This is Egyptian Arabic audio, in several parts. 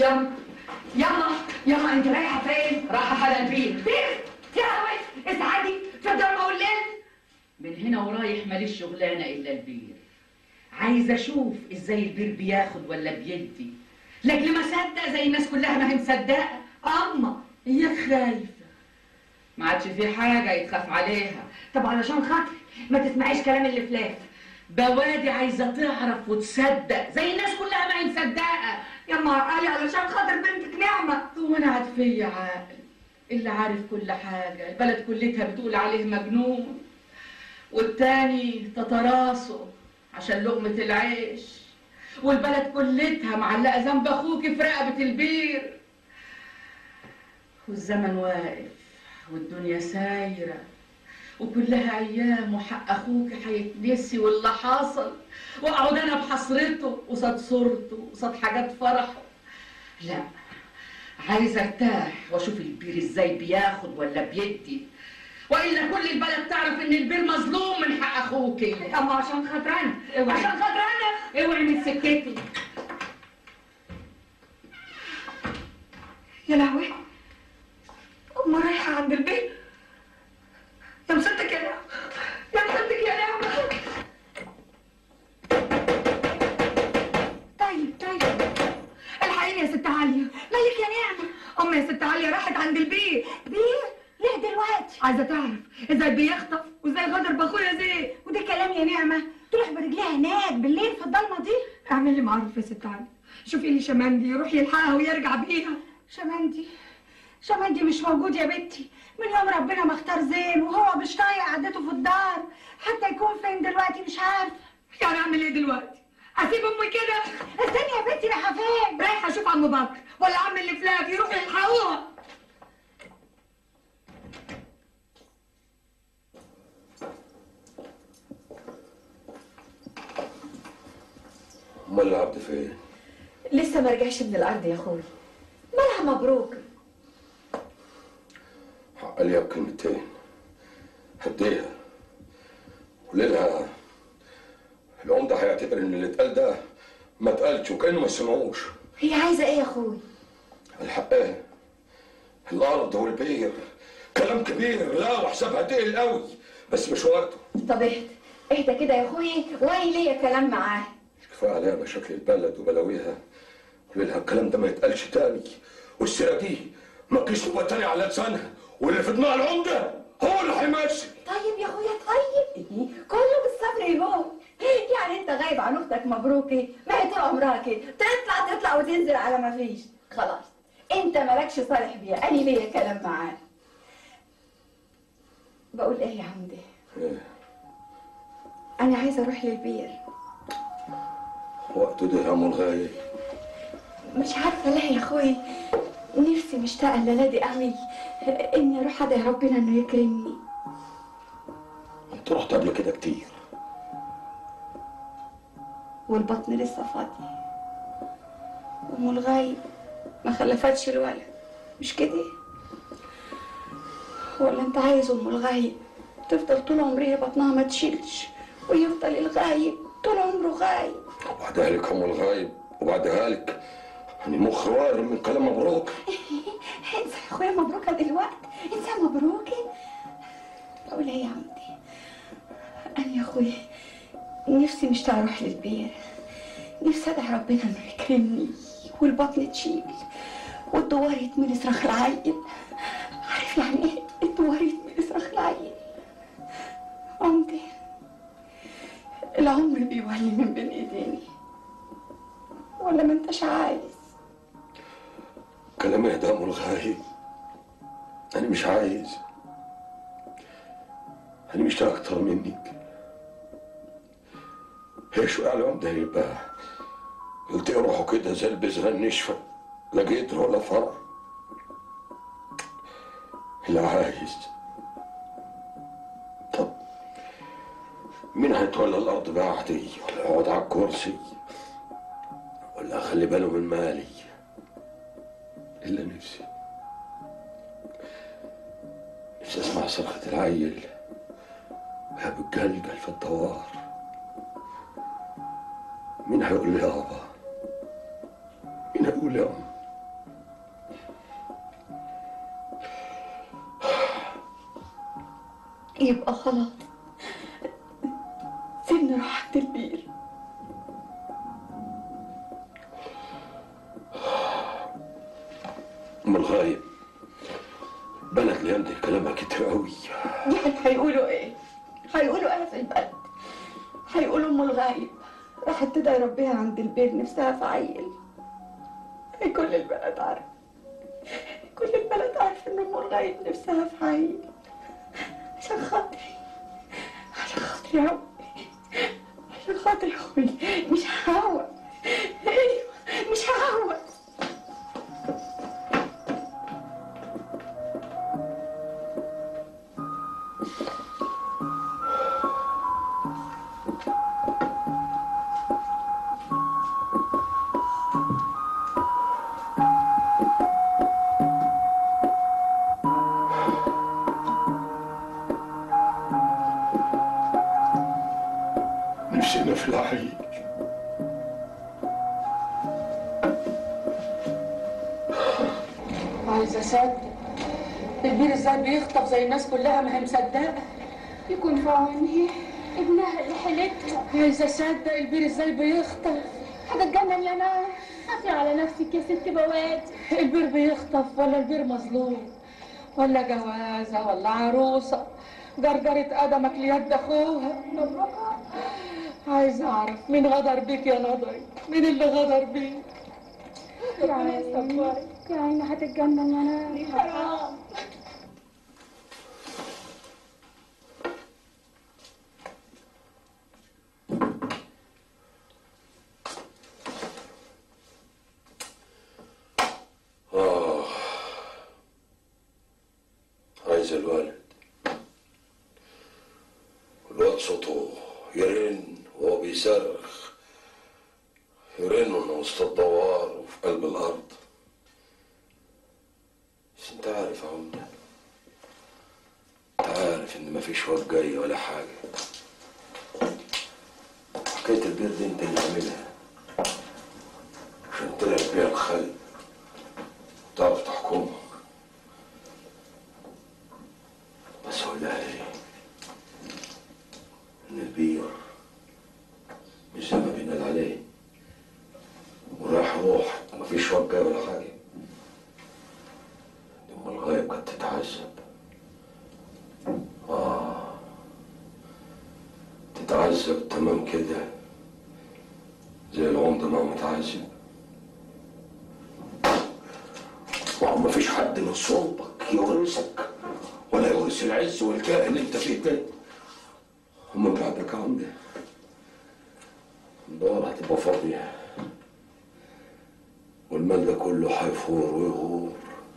يلا يلا يلا انت رايحه فين؟ راح حدا البيت فين؟ يا لهوي اسعدي في الضلمه والليل من هنا ورايح ماليش شغلانه الا البير عايزه اشوف ازاي البير بياخد ولا بيدي لاجل ما اصدق زي الناس كلها ما هي مصدقه اما هي خايفه ما عادش في حاجه يتخاف عليها طب علشان خاطري ما تسمعيش كلام اللي فلان بوادي عايزه تعرف وتصدق زي الناس كلها ما هي مصدقه يا ما عقلي علشان خاطر بنتك نعمه هو انا عاد فيا عاقل اللي عارف كل حاجه البلد كلتها بتقول عليه مجنون والتاني تتراسه عشان لقمه العيش والبلد كلتها معلقه ذنب اخوك في رقبه البير والزمن واقف والدنيا سايره وكلها ايام وحق اخوك هيتنسي واللي حصل واقعد انا بحسرته قصاد صورته قصاد حاجات فرحه لا عايزه ارتاح واشوف البير ازاي بياخد ولا بيدي والا كل البلد تعرف ان البير مظلوم من حق اخوكي اما عشان خاطر انا اوعي. عشان خاطر انا اوعي من سكتي يا لهوي أما رايحة عند البيت يا مصدق يا نعمة يا مصدق يا نعمة طيب طيب الحقيني يا ست عالية مالك يا نعمة أمي يا ست عالية راحت عند البيت بيه ليه دلوقتي عايزة تعرف ازاي بيخطف وازاي غدر باخويا زين وده كلام يا نعمة تروح برجليها هناك بالليل في الضلمة دي اعمل لي معروف يا ست عالية شوفي لي شماندي يروح يلحقها ويرجع بيها شمندي شمندي مش موجود يا بنتي من يوم ربنا ما اختار زين وهو مش طايق قعدته في الدار حتى يكون فين دلوقتي مش عارفه يعني اعمل ايه دلوقتي اسيب امي كده استني يا بنتي رايحه فين رايحه اشوف عم بكر ولا عم اللي فلاف يروحوا يلحقوها امال العبد فين؟ لسه ما رجعش من الارض يا اخوي مالها مبروك حق ليها بكلمتين هديها وليلها العمدة هيعتبر ان اللي اتقال ده ما اتقالش وكانه ما سمعوش هي عايزه ايه يا اخوي الحق ايه؟ الارض والبير كلام كبير لا وحسابها تقل قوي بس مش وقته طب اهدى اهدى كده يا اخوي وانا ليا كلام معاه كفايه عليها مشاكل البلد وبلاويها وليلها الكلام ده ما يتقالش تاني والسيره دي ما تجيش تبقى تاني على لسانها واللي في دماغ العمده هو اللي هيمشي طيب يا اخويا طيب كله بالصبر يهون يعني انت غايب عن اختك مبروكي ما هي طول عمرها كده تطلع تطلع وتنزل على ما فيش خلاص انت مالكش صالح بيها انا ليا كلام معاه بقول ايه يا عمدي إيه؟ انا عايزه اروح للبير وقته ده يا ام الغايب مش عارفه ليه يا اخوي نفسي مشتاقه الليله دي قوي اني اروح ادعي ربنا انه يكرمني انت رحت قبل كده كتير والبطن لسه فاضي ام الغايب ما خلفتش الولد مش كده ولا انت عايز ام الغايب تفضل طول عمرها بطنها ما تشيلش ويفضل الغايب طول عمره غايب وبعدها لك ام الغايب وبعدها لك يعني مخ وارم من كلام مبروك انسى يا اخويا مبروكه دلوقتي انسى مبروكه اقول ايه يا عمدي انا يا اخويا نفسي مشتاقه اروح للبير نفسي ادعي ربنا انه يكرمني والبطن تشيل والدوار يتملي صراخ العيل عارف يعني ايه الدوار يتملي صراخ العيل عمدي العمر بيولي من بين ايديني ولا ما انتش عايز كلام يا ام الغايب انا مش عايز انا مش اكتر منك هي شو على العمده يبقى قلت إيه روحوا كده زي البذره النشفه لا جدر ولا فرع لا عايز طب مين هيتولى الارض بعدي ولا يقعد على الكرسي ولا اخلي باله من مالي الا نفسي نفسي اسمع صرخة العيل وهي بتجلجل في الدوار مين هيقول لي يابا مين هيقول يا ام يبقى خلاص سيبني اروح عند البير ام الغايب بلد اليوم دي كلامها كتير قوي يعني هيقولوا ايه هيقولوا ايه في البلد هيقولوا ام الغايب راحت تدعي ربها عند البير نفسها في عيل هي كل البلد عارف كل البلد عارف ان ام الغايب نفسها في عيل عشان خاطري عشان خاطري يا ربي عشان خاطري يا اخوي مش هعوق ايوه مش هعوق نفسنا في العيد عايزه اصدق البير ازاي بيخطف زي الناس كلها ما هي مصدقه يكون في عوني ابنها اللي حلتها عايزه اصدق البير ازاي بيخطف هتتجنن يا نار خافي على نفسك يا ست بوادي البير بيخطف ولا البير مظلوم ولا جوازه ولا عروسه جرجرة قدمك ليد اخوها مبروكة عايزه اعرف مين غدر بيك يا نضري مين اللي غدر بيك يا عيني يا عيني هتتجنن يا نار حرام آه عايز الوالد الواد صوته يرن وهو بيصرخ يرن من وسط الدوار وفي قلب الأرض بس أنت عارف يا عمدة أنت عارف إن مفيش واد جاي ولا حاجة حكاية البير دي أنت اللي عاملها عشان تلعب بيها الخلق تعرف تحكمها بس اقول لها ايه ان البير مش زي ما بينال عليه وراح روح ومفيش وجه ولا حاجه دي ام الغايب كانت تتعذب اه تتعذب تمام كده زي العمده ما هو متعذب وهو مفيش حد من صلبك يورثك ولا يورث العز والجاه اللي انت فيه ده ومن بعدك يا عمدة الدار هتبقى فاضية والمال ده كله هيفور ويغور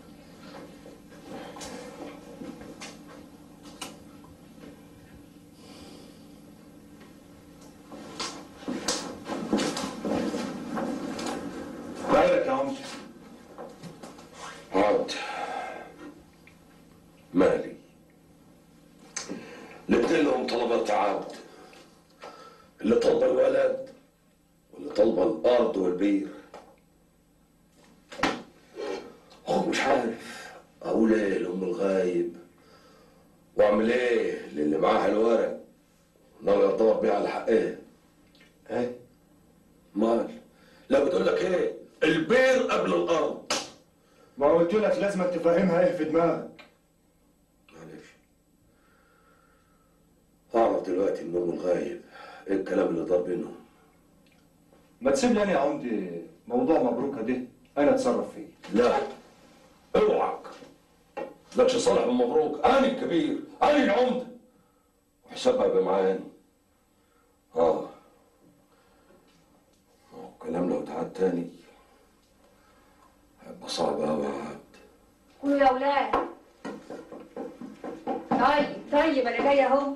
مالك يا عمدة عاد مالي الاتنين لهم طلبات عبد اللي طلب الولد واللي طلب الارض والبير هو مش عارف اقول ايه لام الغايب واعمل ايه للي معاها الورق ناوي ادور بيه على حقها ايه مال لا بتقول لك ايه البير قبل الارض ما قلت لك لازم تفهمها ايه في دماغك معلش هعرف دلوقتي ان ام الغايب ايه الكلام اللي دار بينهم ما تسيب لي انا يا عمدة موضوع مبروكة ده انا اتصرف فيه لا اوعك لكش صالح بن مبروك انا الكبير انا العمده وحسابها يبقى معايا اه آه، الكلام لو اتعاد تاني هيبقى صعب قوي يا عبد قولوا يا اولاد طيب طيب انا جايه اهو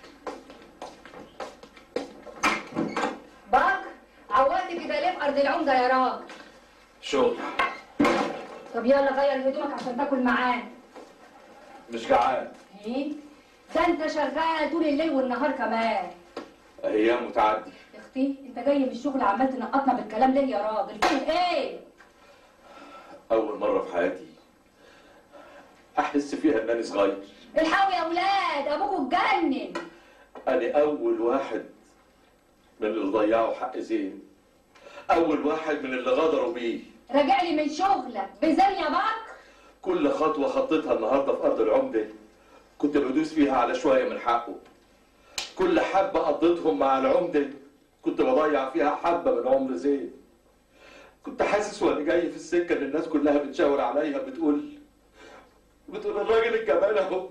بك عوضت كده ليه في ارض العمده يا راجل شغل طب يلا غير هدومك عشان تاكل معانا مش جعان ايه ده انت شغال طول الليل والنهار كمان ايام متعدي يا اختي انت جاي من الشغل عمال تنقطنا بالكلام ليه يا راجل فين ايه أول مرة في حياتي أحس فيها إنني صغير الحقوا يا اولاد ابوكوا اتجنن أنا أول واحد من اللي ضيعوا حق زين أول واحد من اللي غدروا بيه راجع لي من شغلك بزين يا بكر كل خطوة خطيتها النهاردة في أرض العمدة كنت بدوس فيها على شوية من حقه كل حبة قضيتهم مع العمدة كنت بضيع فيها حبة من عمر زين كنت حاسس وانا جاي في السكة ان الناس كلها بتشاور عليا بتقول بتقول الراجل الجبان اهو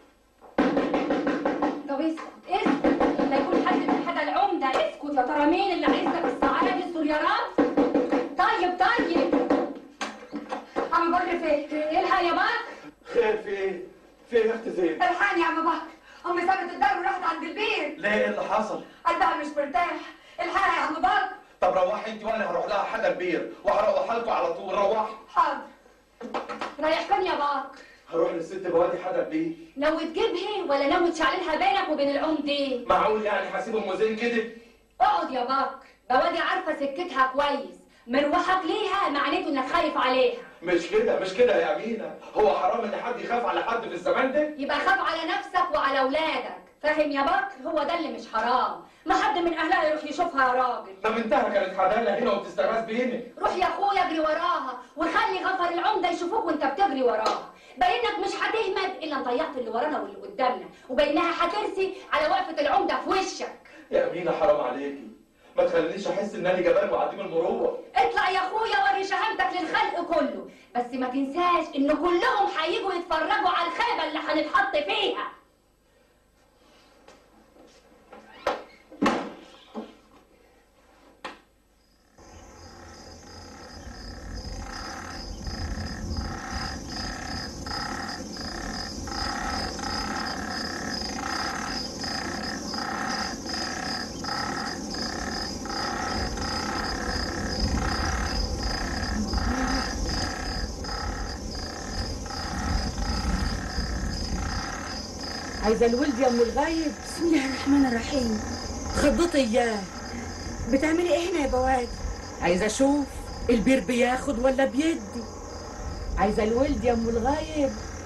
طب اسكت اسكت لما يكون حد من حدا العمده اسكت يا ترى مين اللي عايزنا بالسعاده دي السوريارات طيب طيب عم بر فين الحق يا بكر خير في ايه؟ في ايه يا اخت زين؟ الحقني يا عم بكر امي سابت الدار وراحت عند البيت ليه ايه اللي حصل؟ قلبها مش مرتاح الحقني يا عم بكر طب روحي انت وانا هروح لها حدا كبير وهروح لكم على طول روحي حاضر رايح فين يا بكر هروح للست بوادي حدا كبير ناوي تجيبها ولا ناوي تشعللها بينك وبين العمده معقول يعني هسيب ام زين كده؟ اقعد يا بكر بوادي عارفه سكتها كويس مروحك ليها معناته انك خايف عليها مش كده مش كده يا امينه هو حرام ان حد يخاف على حد في الزمان ده؟ يبقى خاف على نفسك وعلى اولادك فاهم يا بكر هو ده اللي مش حرام ما حد من اهلها يروح يشوفها يا راجل ما بنتها كانت حدانا هنا وبتستغاث بينا روح يا اخويا اجري وراها وخلي غفر العمده يشوفوك وانت بتجري وراها باينك مش هتهمد الا ان ضيعت اللي ورانا واللي قدامنا وبينها هترسي على وقفه العمده في وشك يا امينه حرام عليكي ما تخلينيش احس ان انا جبان وعديم المروه اطلع يا اخويا وري شهامتك للخلق كله بس ما تنساش ان كلهم هيجوا يتفرجوا على الخيبه اللي هنتحط فيها عايزه الولد يا ام الغايب بسم الله الرحمن الرحيم خضتي اياه بتعملي ايه هنا يا بواد عايزه اشوف البير بياخد ولا بيدي عايزه الولد يا ام الغايب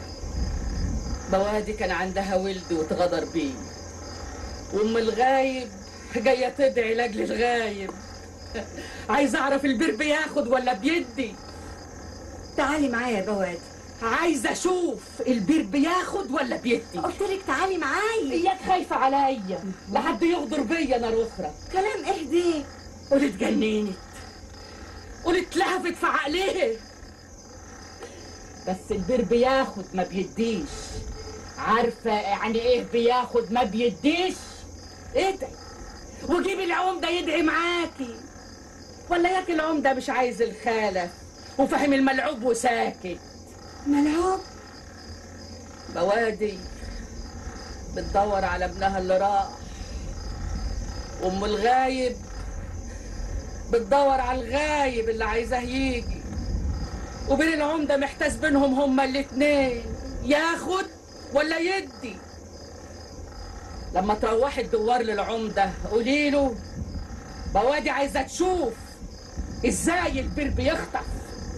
بوادي كان عندها ولد واتغدر بيه وام الغايب جايه تدعي لاجل الغايب عايزه اعرف البير بياخد ولا بيدي تعالي معايا يا بواد عايزه اشوف البير بياخد ولا بيدي قلت لك تعالي معايا اياك خايفه عليا لحد يغدر بيا نار اخرى كلام اهدي قولي اتجننت قولي اتلهفت في عقلها بس البير بياخد ما بيديش عارفة يعني ايه بياخد ما بيديش ادعي وجيب العمدة يدعي معاكي ولا ياك العمدة مش عايز الخالة وفهم الملعوب وساكت ملعوب بوادي بتدور على ابنها اللي راح وام الغايب بتدور على الغايب اللي عايزاه يجي وبين العمدة محتاس بينهم هما الاتنين ياخد ولا يدي لما تروحي الدوار للعمدة قولي له بوادي عايزة تشوف ازاي البير بيخطف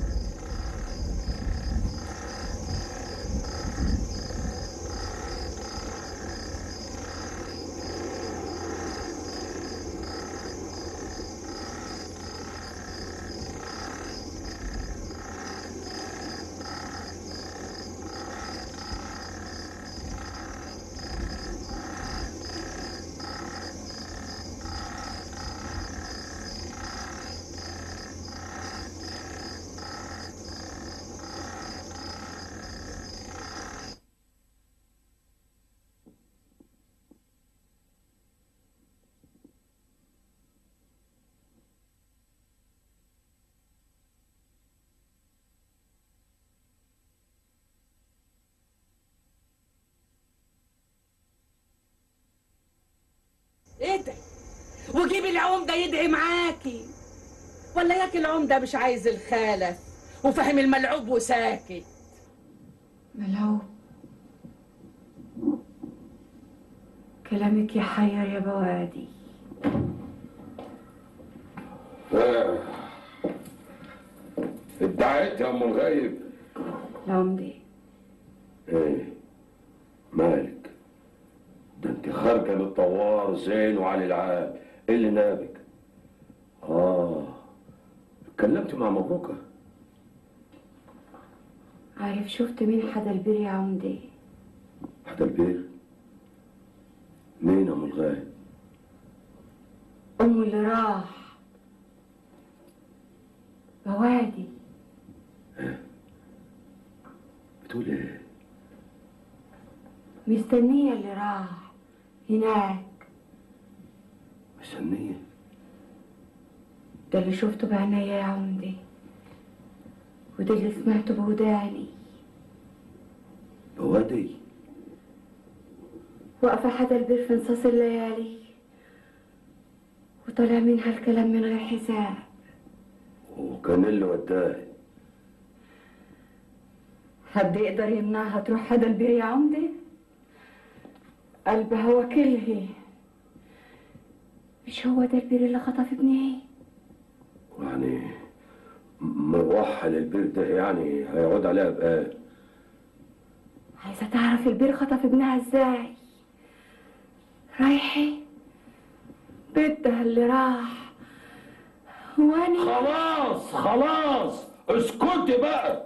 ادعي وجيب العمدة يدعي معاكي ولا ياك العمدة مش عايز الخالة وفهم الملعوب وساكت ملعوب كلامك يحير يا بوادي آه. ادعيت يا ام الغايب العمدة ايه مالك ده انت خارجه للطوار زين وعلي العال ايه اللي نابك اه اتكلمت مع مبروكه عارف شفت مين حدا البير يا عمدي حدا البير مين ام الغايب أمه اللي راح بوادي بتقول ايه مستنية اللي راح هناك مستنيه ده اللي شفته بعينيا يا عمدي وده اللي سمعته بوداني بوادي واقفة حدا البير في نصاص الليالي وطلع منها الكلام من غير حساب وكان اللي وداه حد يقدر يمنعها تروح حدا البير يا عمدي قلبها وكله مش هو ده البير اللي خطف ابني يعني مروحها للبير ده يعني هيقعد عليها بقى عايزة تعرف البير خطف ابنها ازاي رايحة بيتها اللي راح واني خلاص خلاص اسكتي بقى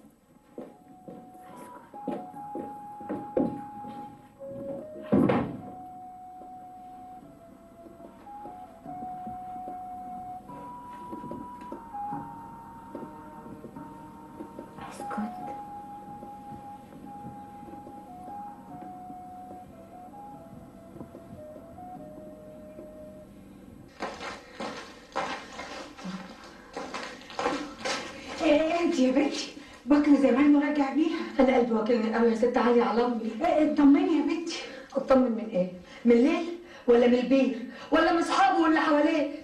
اسكت ايه انت يا بنتي بكر زمان مراجع بيها انا قلبي واكلني قوي يا ست علي على امي إيه، اطمني يا بنتي اطمن من ايه من الليل ولا من البير ولا من اصحابه واللي حواليه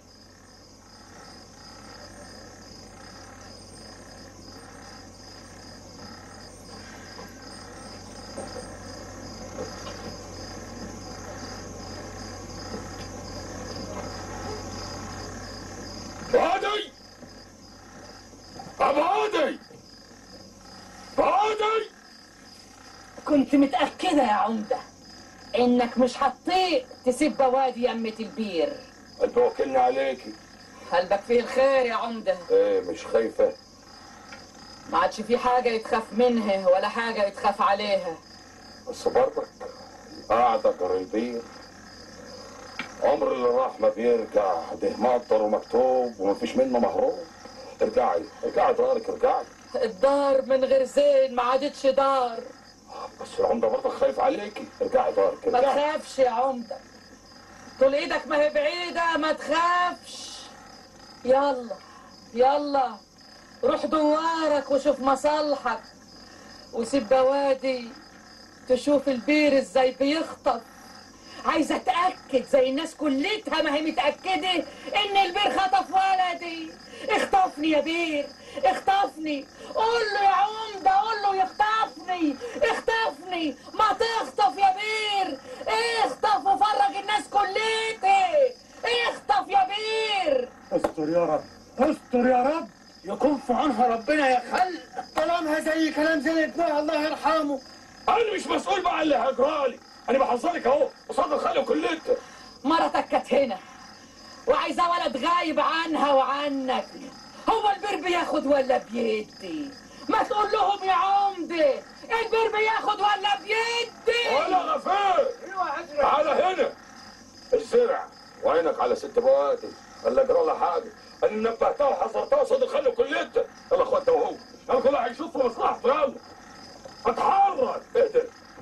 بادي أبادي بادي كنت متأكدة يا عمدة إنك مش هتطيق تسيب بوادي يمة البير قلبي وكلني عليكي قلبك فيه الخير يا عمدة ايه مش خايفة ما عادش في حاجة يتخاف منها ولا حاجة يتخاف عليها بس برضك قاعدة جر البير عمر اللي راح ما بيرجع ده مقدر ومكتوب ومفيش منه مهروب ارجعي ارجعي دارك ارجعي الدار من غير زين ما عادتش دار بس العمدة برضك خايف عليكي ارجعي دارك ما ارجعي تخافش يا عمدة طول ايدك ما هي بعيدة ما تخافش يلا يلا روح دوارك وشوف مصالحك وسيب بوادي تشوف البير ازاي بيخطف عايزة اتأكد زي الناس كلتها ما هي متأكدة ان البير خطف ولدي اخطفني يا بير اخطفني قول له يا عمدة قول له يخطفني اخطفني ما تخطف يا بير اخطف وفرج الناس كلتها اخطف يا بير استر يا رب استر يا رب يكون في عنها ربنا يا خلق كلامها زي كلام زي ابنها الله يرحمه انا مش مسؤول بقى عن اللي هجرالي انا بحذرك اهو قصاد الخلق كلته مرتك كانت هنا وعايزة ولد غايب عنها وعنك هو البير بياخد ولا بيدي ما تقول لهم يا عمدة البير بياخد ولا بيدي ولا غفير تعالى هنا الزرع وعينك على ست بوادي قال لك ولا حاجه انا نبهتها وحذرتها قصاد الخلق كلته يلا اخوات وهو يلا كل واحد يشوف في مصلحته يلا اتحرك اهدى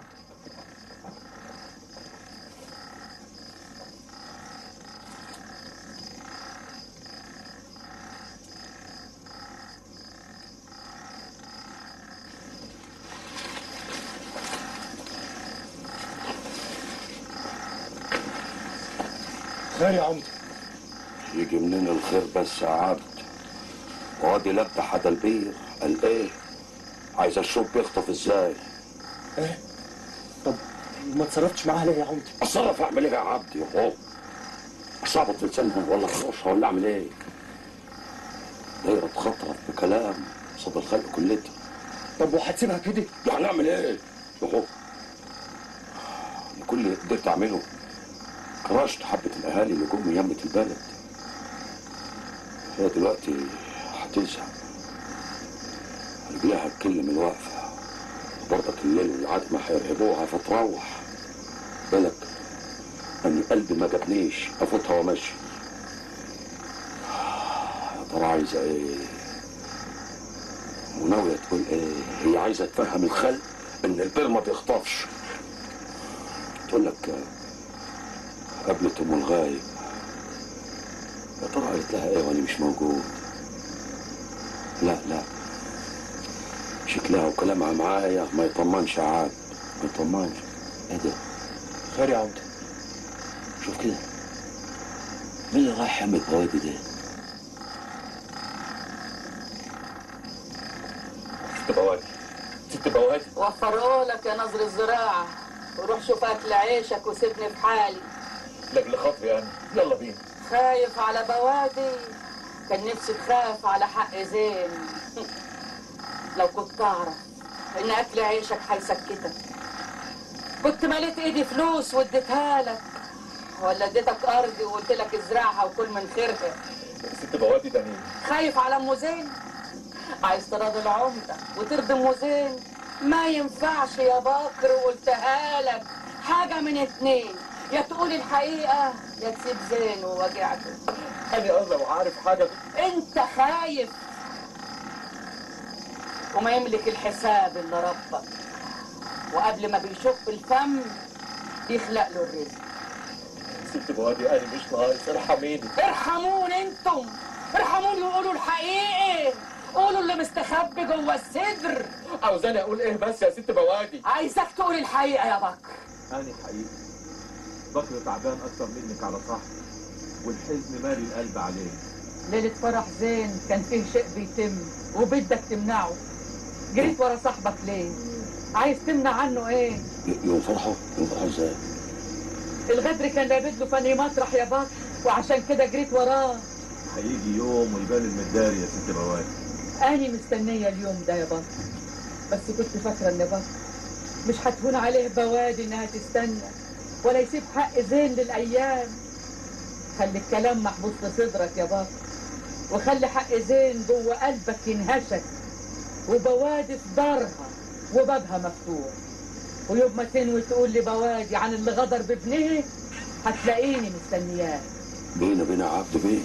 خير يا عمدة يجي منين الخير بس يا عبد وادي لبى حدا البير قال ايه عايز اشوف بيخطف ازاي ايه طب ما اتصرفتش معاها ليه يا عمدة اتصرف اعمل ايه يا عبد يا هو اصابط في لسانهم ولا خروشها ولا اعمل ايه دايرة خطرت بكلام قصاد الخلق كلته طب وهتسيبها كده يعني اعمل ايه يا هو كل اللي قدرت اعمله كرشت حبة الاهالي اللي جم من يمة البلد هي دلوقتي هتزهق رجليها هتكلم الوقفة وبرضك الليل والعتمة هيرهبوها فتروح بالك ان قلبي ما جابنيش افوتها وامشي يا ترى عايزة ايه وناوية تقول ايه هي عايزة تفهم الخلق ان البير ما بيخطفش تقول لك آه، قابلت ام الغايب يا ترى قالت لها ايه وانا مش موجود لا لا شكلها وكلامها معايا ما يطمنش يا عاد ما يطمنش ايه ده خير يا عمده شوف كده مين اللي رايح يعمل بوادي ده ست بوادي ست بوادي وفروا لك يا نظر الزراعة وروح شوف أكل عيشك وسيبني في حالي لاجل خاطري يعني يلا بينا خايف على بوادي كان نفسي تخاف على حق زين لو كنت تعرف ان اكل عيشك هيسكتك كنت مليت ايدي فلوس واديتها لك ولا اديتك ارضي وقلت لك ازرعها وكل من خيرها ست بوادي ده مين خايف على ام زين عايز تراضي العمده وترضي ام زين ما ينفعش يا بكر وقلتها لك حاجه من اتنين يا تقول الحقيقه يا تسيب زين ووجعته انا اصلا وعارف حاجه انت خايف وما يملك الحساب الا ربك وقبل ما بيشق الفم بيخلق له الرزق ست بوادي انا مش ناقص ارحميني ارحموني انتم ارحموني وقولوا الحقيقه قولوا اللي مستخبي جوه الصدر عاوزاني اقول ايه بس يا ست بوادي عايزك تقول الحقيقه يا بكر أنا حقيقي بكر تعبان أكتر منك على صاحبي والحزن مالي القلب عليه ليلة فرح زين كان فيه شيء بيتم وبدك تمنعه جريت ورا صاحبك ليه؟ عايز تمنع عنه ايه؟ يوم فرحه يوم فرحه ازاي الغدر كان لابد له فني مطرح يا بكر وعشان كده جريت وراه هيجي يوم ويبان المداري يا ست بوادي أنا مستنية اليوم ده يا بكر بس كنت فاكرة إن بكر مش هتهون عليه بوادي إنها تستنى ولا يسيب حق زين للأيام خلي الكلام محبوس في صدرك يا بكر وخلي حق زين جوه قلبك ينهشك وبوادي في دارها وبابها مفتوح ويوم ما تنوي تقول لي بوادي عن اللي غدر بابنه هتلاقيني مستنياه بينا بينا عبد بيه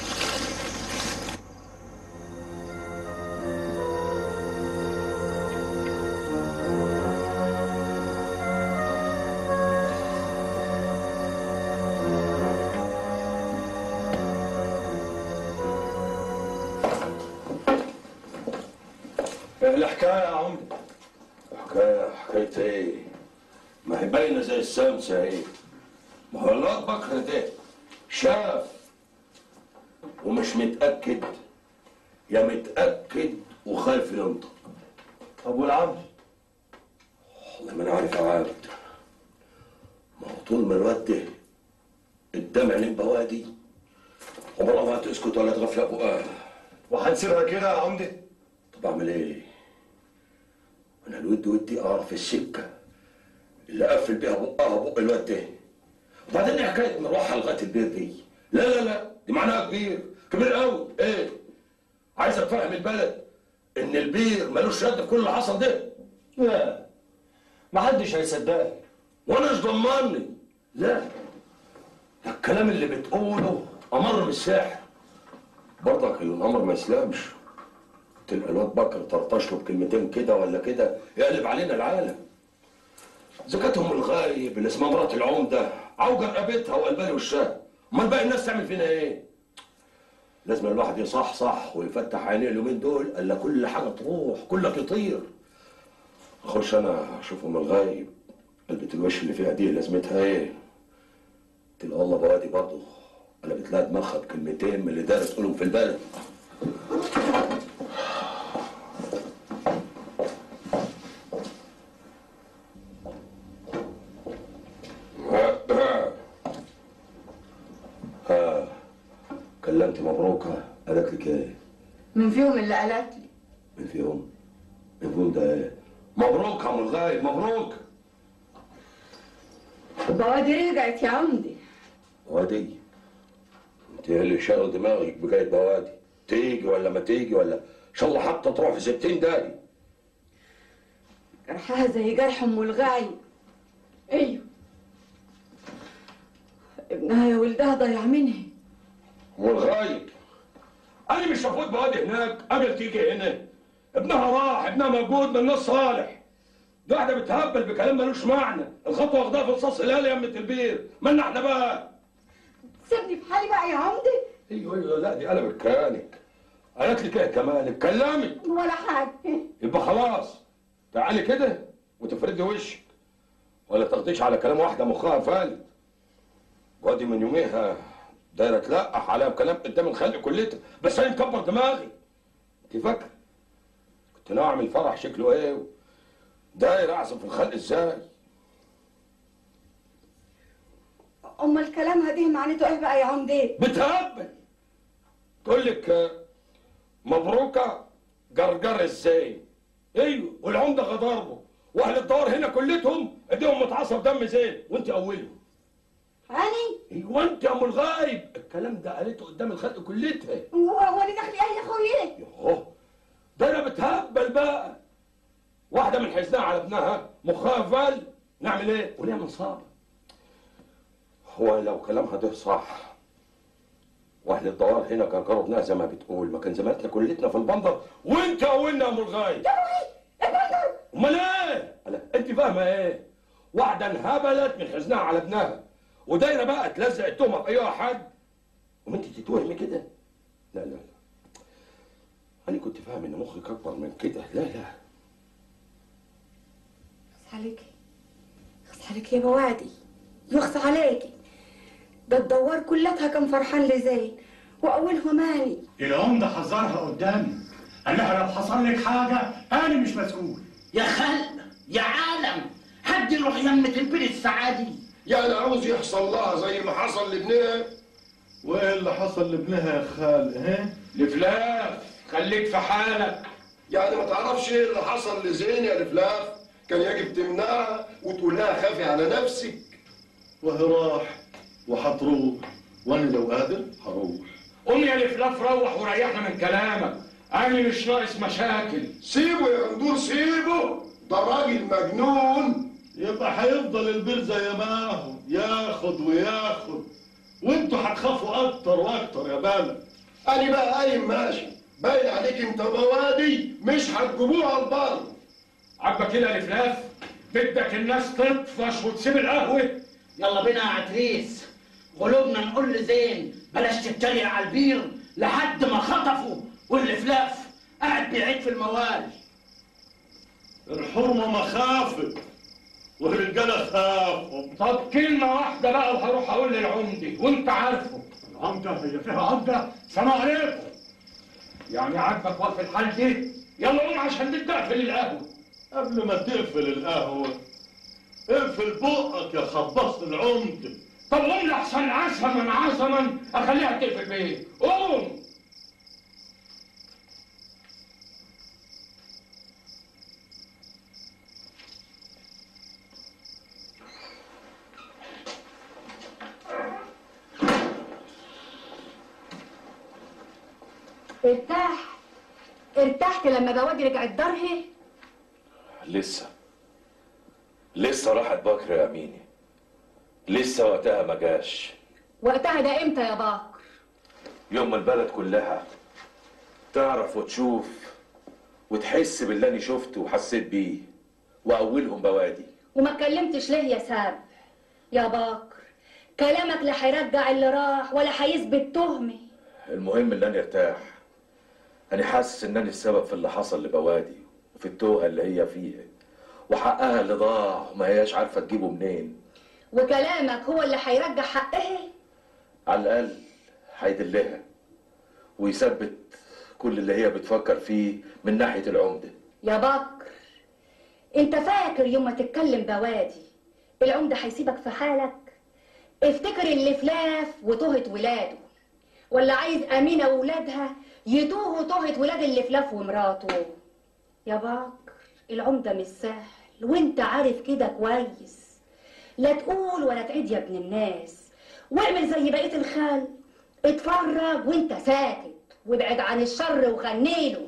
ايه الحكايه يا عمده حكاية حكاية ايه؟ ما هي باينة زي السمسة ايه؟ ما هو الواد بكر ده شاف ومش متأكد يا متأكد وخايف ينطق طب والعمد والله ما انا عارف يا عبد ما هو طول ما الواد ده الدمع لين بوادي عمرها ما تسكت ولا تغفل ابوها وهنسيبها كده يا عمده طب اعمل ايه؟ انا الود ودي اعرف السكه اللي قفل بيها بقها بق الواد ده وبعدين ايه حكايه مروحه لغايه البير دي؟ لا لا لا دي معناها كبير كبير قوي ايه؟ عايز تفهم البلد ان البير ملوش يد في كل اللي حصل ده لا ما حدش هيصدقك وانا مش ضمني لا ده الكلام اللي بتقوله امر بالساحر برضك الامر ما يسلمش تلقى الواد بكر طرطش له بكلمتين كده ولا كده يقلب علينا العالم زكاتهم الغايب اللي اسمها مرات العمده عوجة رقبتها وقلبالي وشها امال باقي الناس تعمل فينا ايه؟ لازم الواحد يصحصح ويفتح عينيه اليومين دول الا كل حاجه تروح كلك يطير اخش انا اشوف ام الغايب قلبة الوش اللي فيها دي لازمتها ايه؟ تلقى الله بوادي برضه قلبت لها دماغها بكلمتين من اللي دارت تقولهم في البلد ها كلمت مبروكة قالت لك ايه؟ من فيهم اللي قالت لي من فيهم؟ من فيهم ده ايه؟ مبروك يا ام الغايب مبروك بوادي رجعت يا عمدي بوادي انت اللي شغل دماغك بقاية بوادي تيجي ولا ما تيجي ولا ان شاء الله حتى تروح في ستين داري جرحها زي جرح ام الغايب ايوه ابنها يا ولدها ضيع منها والغايب انا مش هفوت بوادي هناك قبل تيجي هنا ابنها راح ابنها موجود من الناس صالح دي واحده بتهبل بكلام ملوش معنى الخطوه واخداها في رصاص هلال يا امة البير مالنا احنا بقى سيبني في حالي بقى يا عمدي ايوه ايوه لا دي قلبت كيانك قالت لي كده كمان اتكلمي ولا حاجه يبقى خلاص تعالي كده وتفردي وشك ولا تاخديش على كلام واحده مخها فالت وادي من يوميها دايره تلقح عليها بكلام قدام الخلق كلته بس انا مكبر دماغي انت فاكره كنت ناوي اعمل فرح شكله ايه داير اعزم في الخلق ازاي امال كلامها دي معناته ايه بقى يا عمدي بتهبل تقول لك آه، مبروكه جرجر ازاي ايوه والعمده غضاربه واهل الدار هنا كلتهم ايديهم متعصب دم زين وانت اولهم هاني ايوه انت يا ام الغايب الكلام ده قالته قدام الخلق كلتها وانا داخلي ايه يا اخويا يوه ده انا بتهبل بقى واحده من حزنها على ابنها مخها فال نعمل ايه وليه من صعب هو لو كلامها ده صح واهل الدوار هنا جرجروا ابنها زي ما بتقول ما كان زمانتنا كلتنا في البندر وانت اولنا يا ام الغايب امال ايه ألا انت فاهمه ايه واحده انهبلت من حزنها على ابنها ودايره بقى تلزق التهمه في اي حد وانت تتوهمي كده لا لا لا انا كنت فاهم ان مخك اكبر من كده لا لا يخص عليكي يخص عليكي يا بوادي يخص عليكي ده الدوار كلتها كان فرحان لزين واولهم اني العمدة حذرها قدامي قال لها لو حصل لك حاجة أنا مش مسؤول يا خلق يا عالم حد يروح يمة البيت السعادي يعني عاوز يحصل لها زي ما حصل لابنها وايه اللي حصل لابنها يا خال ها لفلاف خليك في حالك يعني ما تعرفش ايه اللي حصل لزين يا لفلاف كان يجب تمنعها وتقول لها خافي على نفسك وهي راح وحتروح وانا لو قادر هروح قوم يا لفلاف روح وريحنا من كلامك انا مش ناقص مشاكل سيبه يا غندور سيبه ده راجل مجنون يبقى هيفضل البير زي ما هو ياخد وياخد وانتوا هتخافوا اكتر واكتر يا بلد انا بقى قايم ماشي باين عليك انت بوادي مش هتجيبوها البر عاجبك كده يا لفلاف بدك الناس تطفش وتسيب القهوه يلا بينا يا عتريس قلوبنا نقول لزين بلاش تتريق على البير لحد ما خطفوا واللفلاف قاعد بيعيد في الموال الحرمة مخافت والرجالة خافوا طب كلمة واحدة بقى وهروح أقول للعمدي وأنت عارفه العمدة هي فيها عمدة سلام عليكم يعني عاجبك وقف الحال دي يلا قوم عشان نبدأ في القهوة قبل ما تقفل القهوة اقفل بقك يا خباص العمدة طب قوم لأحسن عزما عزما أخليها تقفل بيه قوم ارتاح ارتحت لما بوادي رجعت دارها لسه لسه راحت بكر يا اميني لسه وقتها ما جاش وقتها ده امتى يا باكر يوم ما البلد كلها تعرف وتشوف وتحس باللي انا شفته وحسيت بيه واولهم بوادي وما اتكلمتش ليه يا ساب يا باكر كلامك لا هيرجع اللي راح ولا هيثبت تهمه المهم ان انا ارتاح انا حاسس ان انا السبب في اللي حصل لبوادي وفي التوهه اللي هي فيها وحقها اللي ضاع وما هياش عارفه تجيبه منين وكلامك هو اللي هيرجع حقها على الاقل هيدلها ويثبت كل اللي هي بتفكر فيه من ناحيه العمده يا بكر انت فاكر يوم ما تتكلم بوادي العمدة هيسيبك في حالك افتكر اللي فلاف وتهت ولاده ولا عايز أمينة وولادها يتوهوا تهت ولاد اللي فلاف ومراته يا بكر العمدة مش سهل وانت عارف كده كويس لا تقول ولا تعيد يا ابن الناس واعمل زي بقيه الخال اتفرج وانت ساكت وابعد عن الشر وغنيله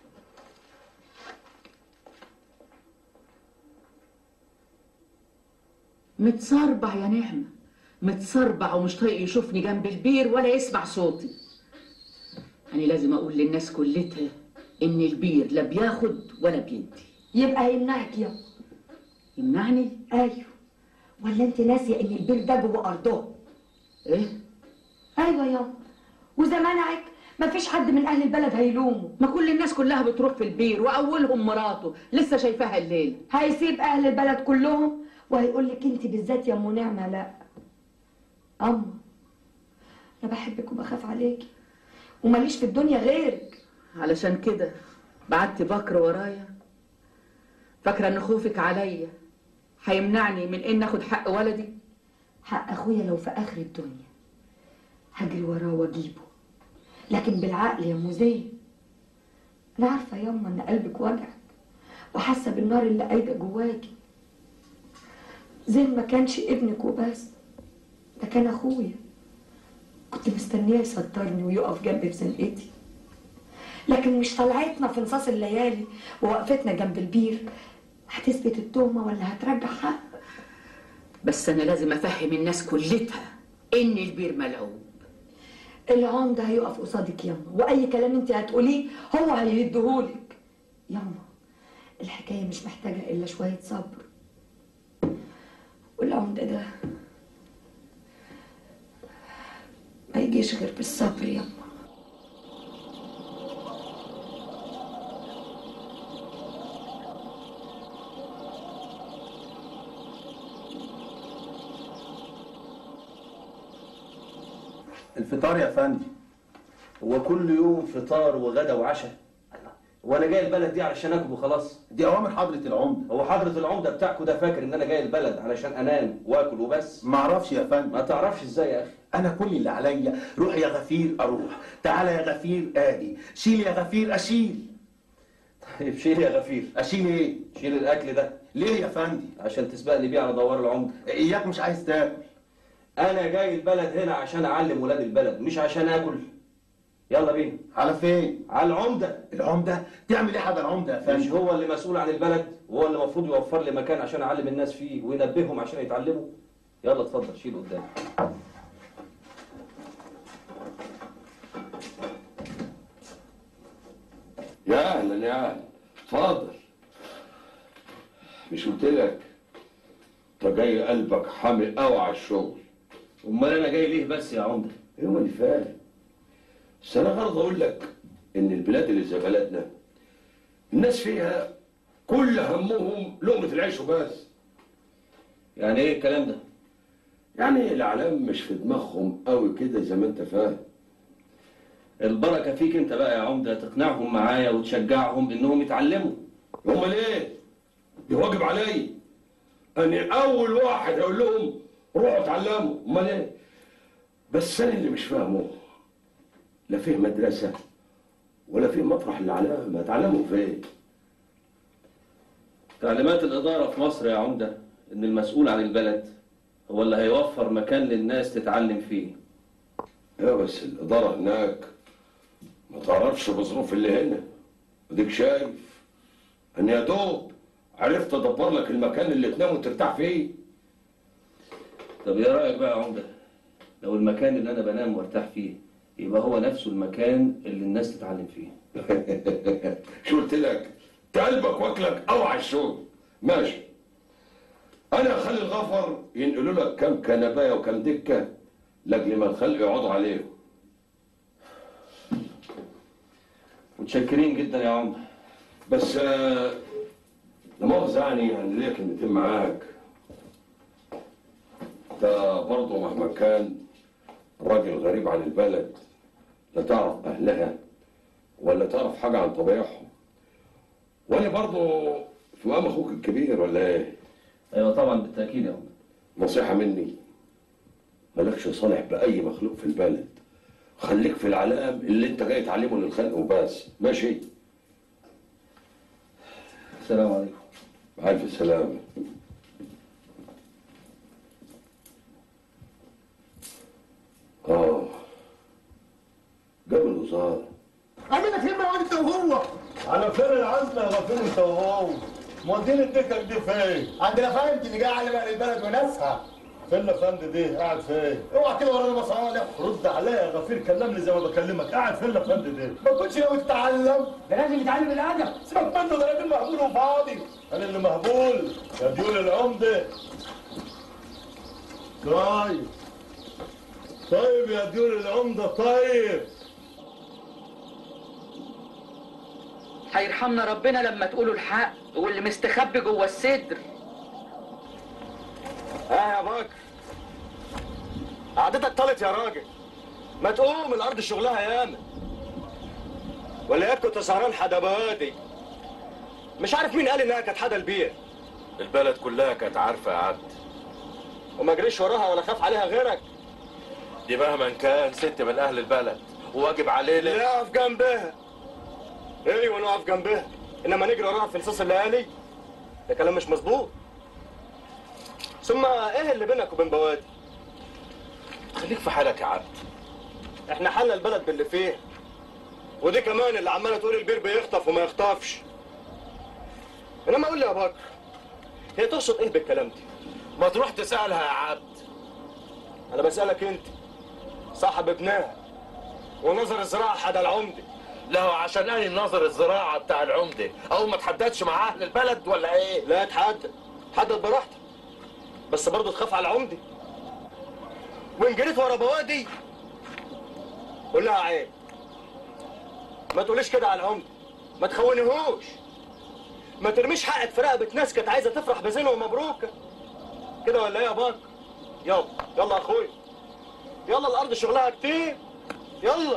متصربع يا نعمة متصربع ومش طايق يشوفني جنب البير ولا يسمع صوتي أنا لازم أقول للناس كلتها إن البير لا بياخد ولا بيدي يبقى هيمنعك يا يمنعني؟ ايوه ولا انت ناسيه ان البير ده جوه ارضهم إيه؟ ايوه يا واذا منعك مفيش حد من اهل البلد هيلومه ما كل الناس كلها بتروح في البير وأولهم مراته لسه شايفاها الليل هيسيب اهل البلد كلهم وهيقول لك انت بالذات يا ام نعمه لا اما انا بحبك وبخاف عليكي وماليش في الدنيا غيرك علشان كده بعت بكر ورايا فاكرة إن خوفك عليا هيمنعني من إن آخد حق ولدي حق اخويا لو في اخر الدنيا هجري وراه واجيبه لكن بالعقل يا ام زين انا عارفه ياما ان قلبك وجعك وحاسه بالنار اللي قايده جواكي زين ما كانش ابنك وبس ده كان اخويا كنت مستنيه يصدرني ويقف جنبي في زنقتي لكن مش طلعتنا في نصاص الليالي ووقفتنا جنب البير هتثبت التهمه ولا هترجع حق بس أنا لازم أفهم الناس كلتها إن البير ملعوب العام ده هيقف قصادك ياما واي كلام انت هتقوليه هو هيديهولك ياما الحكايه مش محتاجه الا شويه صبر والعمده ده ما يجيش غير بالصبر ياما الفطار يا فندم هو كل يوم فطار وغدا وعشاء وانا جاي البلد دي علشان اكل وخلاص دي اوامر حضره العمده هو حضره العمده بتاعكم ده فاكر ان انا جاي البلد علشان انام واكل وبس ما اعرفش يا فندم ما تعرفش ازاي يا اخي انا كل اللي عليا روح يا غفير اروح تعالى يا غفير اجي شيل يا غفير اشيل طيب شيل يا غفير اشيل ايه شيل الاكل ده ليه يا فندم عشان تسبقني بيه على دوار العمده اياك مش عايز تاكل انا جاي البلد هنا عشان اعلم ولاد البلد مش عشان اكل يلا بينا على فين على العمده العمده تعمل ايه حاجه العمده يا مش فندم هو اللي مسؤول عن البلد وهو اللي المفروض يوفر لي مكان عشان اعلم الناس فيه وينبههم عشان يتعلموا يلا اتفضل شيل قدامي يا اهلا يا اهلا اتفضل مش قلت لك انت جاي قلبك حامي قوي على الشغل امال انا جاي ليه بس يا عمده ايه ما انا فاهم بس انا غرض اقول لك ان البلاد اللي زي بلدنا الناس فيها كل همهم لقمة العيش وبس يعني ايه الكلام ده يعني الاعلام مش في دماغهم قوي كده زي ما انت فاهم البركه فيك انت بقى يا عمده تقنعهم معايا وتشجعهم انهم يتعلموا امال ايه دي واجب عليا انا اول واحد اقول لهم روحوا اتعلموا امال ايه بس انا اللي مش فاهمه لا فيه مدرسه ولا فيه مطرح للعلامه اتعلموا فين تعليمات الاداره في مصر يا عمده ان المسؤول عن البلد هو اللي هيوفر مكان للناس تتعلم فيه يا بس الاداره هناك ما تعرفش بظروف اللي هنا وديك شايف ان يا دوب عرفت ادبر لك المكان اللي تنام وترتاح فيه طب ايه رايك بقى يا عمده لو المكان اللي انا بنام وارتاح فيه يبقى هو نفسه المكان اللي الناس تتعلم فيه شو قلت لك قلبك واكلك او على الشغل ماشي انا اخلي الغفر ينقلوا لك كم كنبايه وكم دكه لاجل ما الخلق يقعدوا عليهم متشكرين جدا يا عمده بس آه، لا مؤاخذة يعني يعني ليا كلمتين معاك ده برضه مهما كان راجل غريب عن البلد لا تعرف أهلها ولا تعرف حاجة عن طبيعهم وأنا برضه في مقام أخوك الكبير ولا إيه؟ ايوه طبعا بالتاكيد يا عمده نصيحة مني مالكش صالح بأي مخلوق في البلد خليك في العلام اللي أنت جاي تعلمه للخلق وبس ماشي؟ السلام عليكم مع ألف سلامة فين انت وهو مودين الدكك دي فين عند الافندي اللي جاي على اهل البلد وناسها فين الافندي دي قاعد فين اوعى كده ورانا مصالح رد عليا يا غفير كلمني زي ما بكلمك قاعد فين الافندي دي ما كنتش ناوي تتعلم ده لازم يتعلم الادب سيبك منه ده راجل مهبول وفاضي انا اللي مهبول يا ديول العمده طيب طيب يا ديول العمده طيب هيرحمنا ربنا لما تقولوا الحق واللي مستخبي جوه الصدر اه يا بكر قعدتك طالت يا راجل ما تقوم الارض شغلها ياما ولا ياك كنت سهران حدا بادي مش عارف مين قال انها كانت حدا البير البلد كلها كانت عارفه يا عبد وما جريش وراها ولا خاف عليها غيرك دي مهما كان ست من اهل البلد وواجب علينا نقف جنبها ايوه نقف جنبها انما نجري وراها في نصاص الليالي ده كلام مش مظبوط ثم ايه اللي بينك وبين بوادي خليك في حالك يا عبد احنا حلنا البلد باللي فيه ودي كمان اللي عماله تقول البير بيخطف وما يخطفش انما قول لي يا بكر هي تقصد ايه بالكلام دي ما تروح تسالها يا عبد انا بسالك انت صاحب ابنها ونظر الزراعه حدا العمده لا هو عشان اني نظر الزراعه بتاع العمده او ما تحددش مع اهل البلد ولا ايه لا تحدد حدد براحتك بس برضه تخاف على العمده وان جريت ورا بوادي قول لها عيب ما تقوليش كده على العمده ما تخونيهوش ما ترميش حقك في رقبه ناس كانت عايزه تفرح بزينه ومبروكه كده ولا ايه يا باك يلا يلا يا اخويا يلا الارض شغلها كتير يلا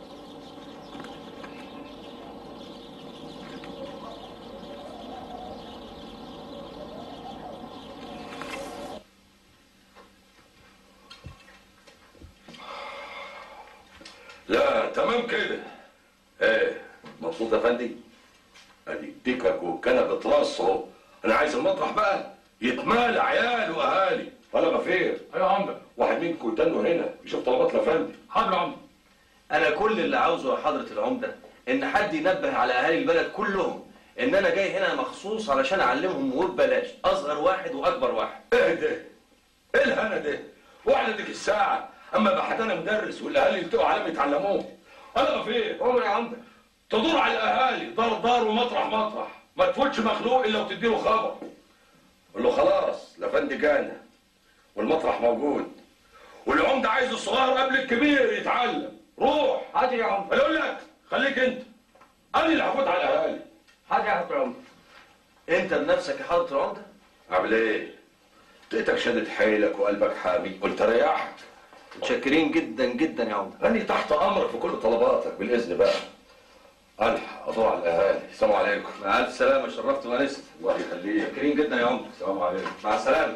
لا تمام كده ايه مبسوط يا فندي ادي الدكك والكنبة راس اهو انا عايز المطرح بقى يتمالى عيال واهالي ولا غفير ايوه يا عمده واحد منكم يتنوا هنا يشوف طلبات الافندي حاضر يا عمده انا كل اللي عاوزه يا حضره العمده ان حد ينبه على اهالي البلد كلهم ان انا جاي هنا مخصوص علشان اعلمهم وببلاش اصغر واحد واكبر واحد ايه ده ايه الهنا ده واحنا ديك الساعه اما بحت انا مدرس والاهالي يلتقوا عليهم يتعلموه انا غفير عمر يا عمده تدور على الاهالي دار دار ومطرح مطرح ما تفوتش مخلوق الا وتديله خبر قول له خلاص الافندي جانا والمطرح موجود والعمده عايز الصغير قبل الكبير يتعلم روح حاضر يا عمده اقول لك خليك انت انا اللي هفوت على الاهالي حاضر يا حضره العمده انت بنفسك يا حضره العمده اعمل ايه لقيتك شدت حيلك وقلبك حامي قلت ريحك متشكرين جدا جدا يا عمده أنا تحت أمرك في كل طلباتك بالإذن بقى ألحق أضوع على الأهالي السلام عليكم مع الف سلامه شرفت وانست الله يخليك متشكرين جدا يا عمده السلام عليكم مع السلامه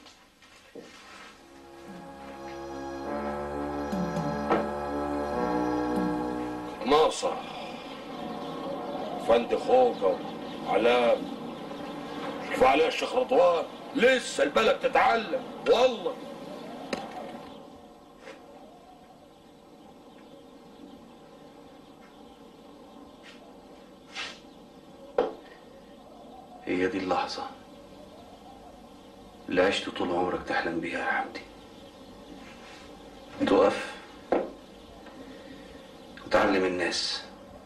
ناصر فندي خوجة علام شوف عليها الشيخ رضوان لسه البلد تتعلم والله هي دي اللحظة اللي عشت طول عمرك تحلم بيها يا حمدي تقف وتعلم الناس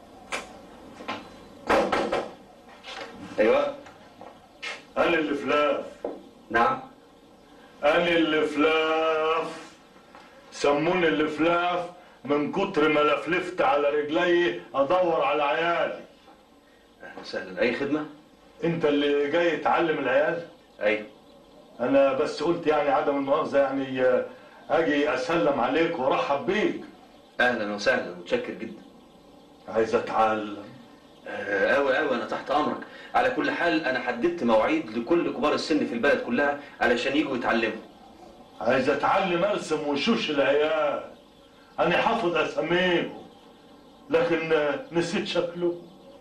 ايوه انا اللي فلاف نعم انا اللي فلاف سموني اللي فلاف من كتر ما لفلفت على رجلي ادور على عيالي اهلا وسهلا اي خدمة انت اللي جاي تعلم العيال ايوه انا بس قلت يعني عدم المؤاخذه يعني آه، اجي اسلم عليك وارحب بيك اهلا وسهلا متشكر جدا عايز اتعلم قوي قوي انا تحت امرك على كل حال انا حددت مواعيد لكل كبار السن في البلد كلها علشان يجوا يتعلموا عايز اتعلم ارسم وشوش العيال انا حافظ اساميهم لكن آه، نسيت شكله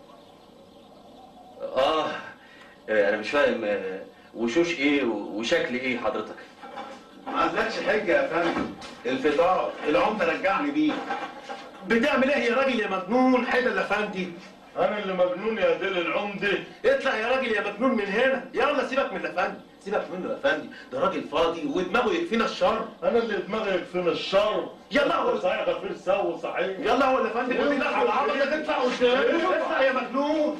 اه آه، انا مش فاهم آه، وشوش ايه وشكل ايه حضرتك ما عندكش حجه يا فندم الفطار العمده رجعني بيه بتعمل ايه يا راجل يا مجنون حيدر الافندي انا اللي مجنون يا ديل العمده اطلع يا راجل يا مجنون من هنا يلا سيبك من الافندي سيبك منه يا افندي ده راجل فاضي ودماغه يكفينا الشر انا اللي دماغي يكفينا الشر يلا هو صحيح غفير سو صحيح يلا هو الافندي بيقول لك على العبط ده تطلع قدام اطلع يا مجنون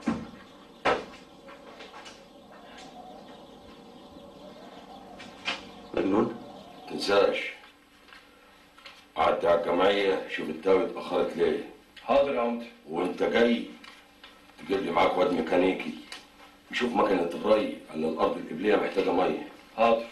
مجنون تنساش قعدت على الجمعية شوف الدواء اتأخرت ليه حاضر يا عمدة وانت جاي تجيب لي معاك واد ميكانيكي يشوف مكنة الري على الأرض القبلية محتاجة مية حاضر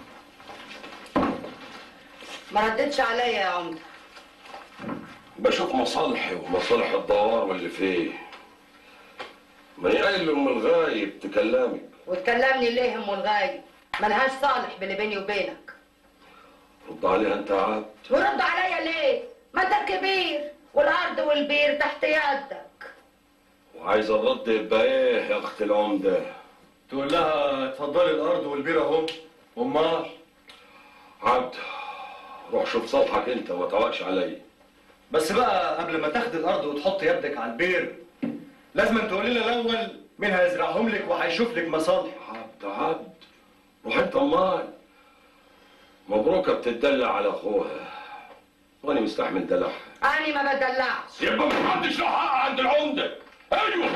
ما ردتش عليا يا عمده بشوف مصالحي ومصالح الدوار واللي فيه ماني قايل لأم الغايب تكلمك وتكلمني ليه ام الغايب ملهاش صالح باللي بيني وبينك رد عليها انت عاد ورد عليا ليه ما انت الكبير والارض والبير تحت يدك وعايز الرد يبقى ايه يا اخت العمدة تقول لها اتفضلي الارض والبير اهو امال عبد روح شوف صالحك انت وما تعوقش عليا بس بقى قبل ما تاخد الارض وتحط يدك على البير لازم تقولي لنا الاول مين هيزرعهم لك وهيشوف لك مصالح عبد عبد روح انت امال مبروكة بتدلع على اخوها وانا مستحمل دلعها انا ما بدلعش يبقى محدش له حق عند العمده ايوه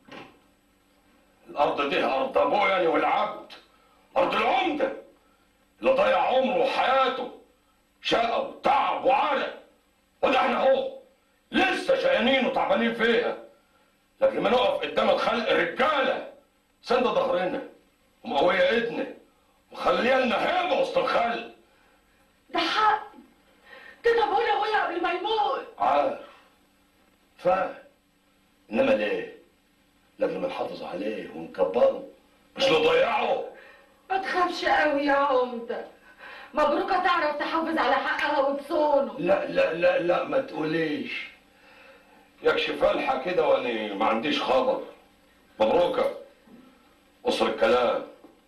الارض دي ارض ابويا يعني والعبد ارض العمده اللي ضيع عمره وحياته شقى وتعب وعرق وده احنا اهو لسه شقيانين وتعبانين فيها لكن ما نقف قدام الخلق رجاله سند ظهرنا ومقويه ايدنا وخلينا لنا هيبه وسط الخلق ده حق كتبوا لي ابويا قبل ما يموت عارف فاهم انما ليه؟ لازم نحافظ عليه ونكبره مش نضيعه ما تخافش قوي يا عمده مبروكه تعرف تحافظ على حقها وتصونه لا لا لا لا ما تقوليش يكشف فالحة كده وانا ما عنديش خبر مبروكة قصر الكلام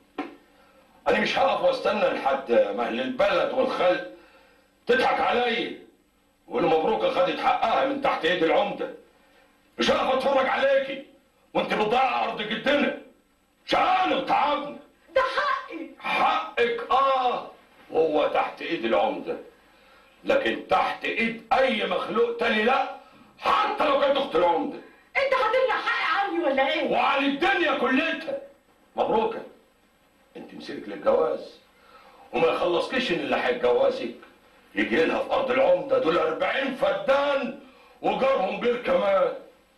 انا مش هقف واستنى لحد ما اهل البلد والخلق تضحك عليا ويقولوا مبروكة خدت حقها من تحت ايد العمدة مش هقف اتفرج عليكي وانت بتضيع ارض جدنا شقانا وتعبنا ده حقي حقك اه وهو تحت ايد العمدة لكن تحت ايد اي مخلوق تاني لا حتى لو كانت اخت العمدة انت هتمنع حقي عني ولا ايه وعن الدنيا كلها مبروكة انت مسيرك للجواز وما يخلصكيش ان اللي هيتجوزك يجي لها في ارض العمدة دول 40 فدان وجارهم بير كمان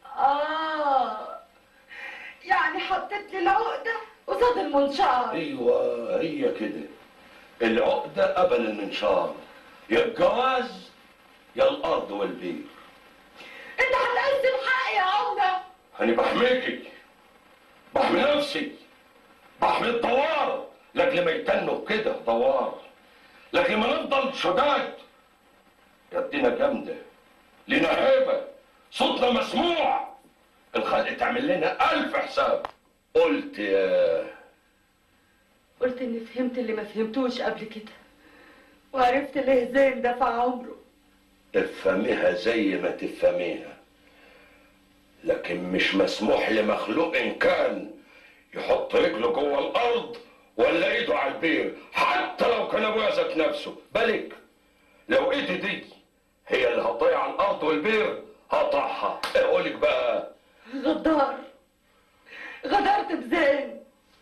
اه يعني حطيت لي العقده قصاد المنشار ايوه هي كده العقدة قبل المنشار يا الجواز يا الارض والبير انت هتقسم حقي يا عمده انا بحميكي بحمي نفسي بحمي الدوار لاجل ما يتنوا كده دوار لاجل ما نفضل شداد يدينا جامده لينا هيبه صوتنا مسموع الخلق تعمل لنا الف حساب قلت يا قلت اني فهمت اللي ما فهمتوش قبل كده وعرفت ليه زين دفع عمره افهميها زي ما تفهميها لكن مش مسموح لمخلوق إن كان يحط رجله جوه الارض ولا ايده على البير حتى لو كان ابويا ذات نفسه بالك لو ايدي دي هي اللي هتضيع الارض والبير هقطعها اقولك بقى غدار غدرت بزين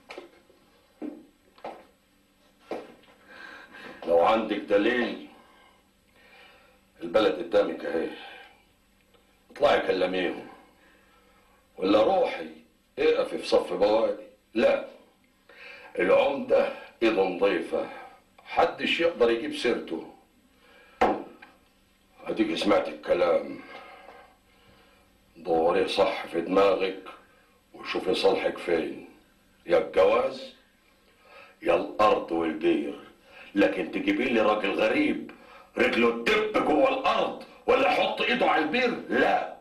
لو عندك دليل البلد قدامك اهي اطلعي كلميهم ولا روحي اقفي في صف بوادي لا العمدة ايده نظيفة حدش يقدر يجيب سيرته اديك سمعت الكلام دوري صح في دماغك وشوفي صالحك فين يا الجواز يا الارض والبير لكن تجيبي لي راجل غريب رجله تدب جوه الارض ولا يحط ايده على البير لا